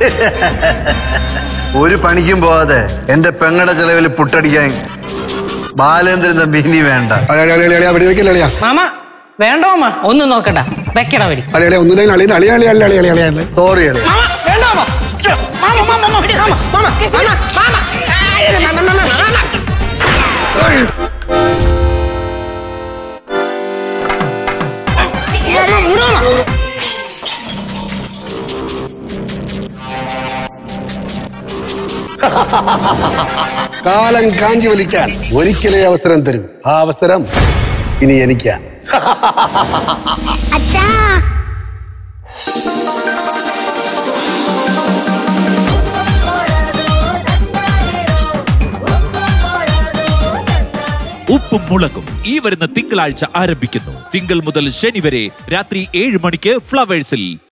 ഒരു പണിക്കും പോവാതെ എന്റെ പെങ്ങടെ ചെലവിൽ പുട്ടടിക്കാൻ ബാലേന്ദ്രൻ തമ്പി ഇനി വേണ്ട അളിയ അളിയ അളിയ വെടി വെക്കില്ല അളിയ മാമ വേണ്ടോ മാമ ഒന്നും നോക്കണ്ട വെക്കട വെടി അളിയ അളിയ ഒന്നും അളിയ അളിയ അളിയ അളിയ അളിയ അളിയ അളിയ സോറി അളി മാമ വേണ്ടോ മാമ മാമ മാമ മാമ വിട്, മാമ മാമ മാമ മാമ ആ, ഇത് മാമ, മാമ, മാമ. മാമ, വിട് മാമ. കാലം കാഞ്ചി വലിക്കാൻ ഒരിക്കലേ അവസരം തരൂ ആ അവസരം ഇനി എനിക്കാ അച്ഛാ ഉപ്പും മുളകും ഈ വരുന്ന തിങ്കളാഴ്ച ആരംഭിക്കുന്നു തിങ്കൾ മുതൽ ശനി വരെ രാത്രി ഏഴ് മണിക്ക് ഫ്ലവേഴ്സിൽ